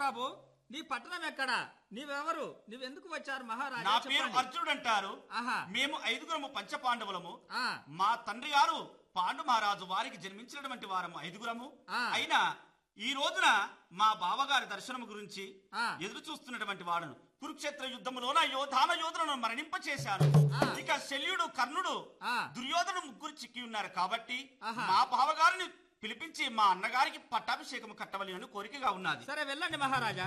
బాబు నీ పట్టణం ఎక్కడా నీవెవరు నువ్వెందుకు వచ్చారు మహారాజా నా పేరు చెప్పండి. అర్జునుడు అంటారు ఆహా. మేము ఐదుగురము పంచపాండవులము ఆ, మా తండ్రి గారు పాండు మహారాజు వారికి జన్మించినటువంటి వారము ఐదుగురము ఆ. అయినా ఈ రోజున మా బావగారి దర్శనము గురించి ఆ. ఎదురు చూస్తున్నటువంటి వాడును కురుక్షేత్ర యుద్ధములోన యోధాన యోధులను మరణింప చేశాను ఆ. ఇక శల్యుడు కర్ణుడు ఆ. దుర్యోధను ముగ్గురు చిక్కి ఉన్నారు కాబట్టి ఆహా. మా బావగారిని పిలిపించి మా అన్నగారికి పట్టాభిషేకం కట్టవలెను కోరికగా ఉన్నది సరే వెళ్ళండి మహారాజా